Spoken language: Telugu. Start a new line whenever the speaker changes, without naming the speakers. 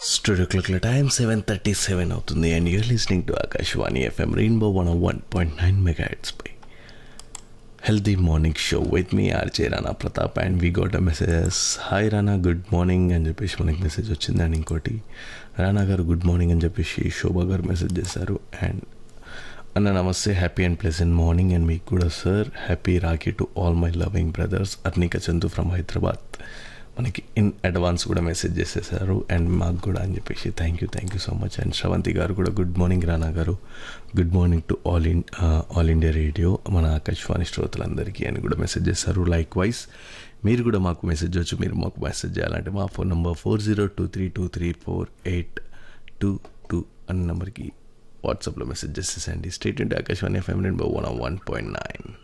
స్టూడియో క్లాక్ల టైం సెవెన్ థర్టీ సెవెన్ అవుతుంది and you're listening to Akashvani FM rainbow one one point nine megahertz పై healthy morning show with me RJ Rana Pratap and we got a messages hi Rana good morning అని చెప్పేసి మనకి మెసేజ్ వచ్చింది అండ్ ఇంకోటి రానా గారు గుడ్ మార్నింగ్ అని చెప్పేసి శోభా గారు మెసేజ్ చేశారు అండ్ అన్న నమస్తే happy and pleasant morning and మీకు కూడా sir happy Rakhi to all my loving brothers Arnika Chandu from Hyderabad మనకి ఇన్ అడ్వాన్స్ కూడా మెసేజ్ చేసేసారు అండ్ మాకు కూడా అని చెప్పేసి thank you thank you so much and Sravanthi garu కూడా good morning Rana garu good morning to all in All India Radio మన ఆకాశవాణి శ్రోతలందరికీ అని కూడా మెసేజ్ చేశారు లైక్ వైజ్ మీరు కూడా మాకు మెసేజ్ వచ్చు మీరు మాకు మెసేజ్ చేయాలంటే మా phone number four zero two three two three four eight two two అన్న నెంబర్కి వాట్సాప్లో మెసేజ్ చేసేసండి స్టేట్ ఇంటి Akashvani FM number one one point nine